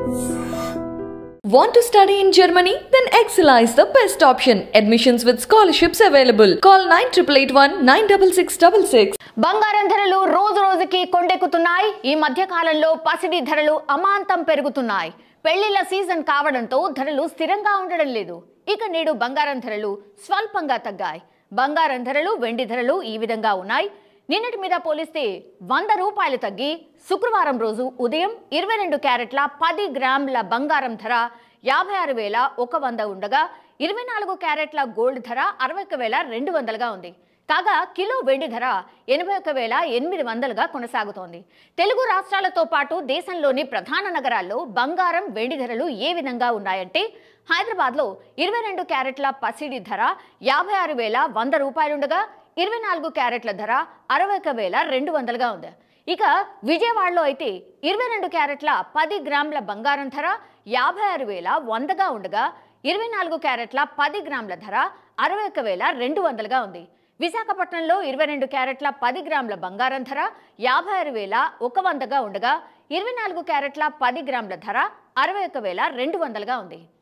Want to study in Germany? Then Excella is the best option. Admissions with scholarships available. Call 9881 96666. బంగారం ధరలు రోజు రోజుకి కొండెక్కుతున్నాయి ఈ మధ్య కాలంలో పసిడి ధరలు అమాంతం పెరుగుతున్నాయి పెళ్లిళ్ల సీజన్ కావడంతో ధరలు స్థిరంగా ఉండడం లేదు ఇక నేడు బంగారం ధరలు స్వల్పంగా తగ్గాయి బంగారం ధరలు వెండి ధరలు ఈ విధంగా ఉన్నాయి నిన్నటి మీద పోలిస్తే వంద రూపాయలు తగ్గి శుక్రవారం రోజు ఉదయం ఇరవై రెండు క్యారెట్ల పది గ్రాముల బంగారం ధర యాభై ఆరు వేల ఒక వంద ఉండగా ఇరవై నాలుగు క్యారెట్ల గోల్డ్ ధర అరవై ఒక వేల రెండు వందలుగా ఉంది కాగా కిలో వెండి ధర ఎనభై ఒక వేల ఎనిమిది వందలుగా కొనసాగుతోంది తెలుగు రాష్ట్రాలతో పాటు దేశంలోని ప్రధాన నగరాల్లో బంగారం వెండి ధరలు ఏ విధంగా ఉన్నాయంటే హైదరాబాద్లో ఇరవై రెండు క్యారెట్ల పసిడి ధర యాభై ఆరు వేల వంద రూపాయలుండగా ఇరవై నాలుగు క్యారెట్ల ధర అరవై ఒక వేల రెండు వందలుగా ఉంది ఇక విజయవాడలో అయితే ఇరవై రెండు క్యారెట్ల పది గ్రాముల బంగారం ధర యాభై ఆరు వేల వందగా ఉండగా ఇరవై నాలుగు క్యారెట్ల పది గ్రాముల ధర అరవై ఒక వేల రెండు వందలుగా ఉంది విశాఖపట్నంలో ఇరవై రెండు క్యారెట్ల పది గ్రాముల బంగారం ధర యాభై ఆరు వేల ఒక వందగా ఉండగా ఇరవై నాలుగు క్యారెట్ల పది గ్రాముల ధర అరవై ఒక వేల రెండు వందలుగా ఉంది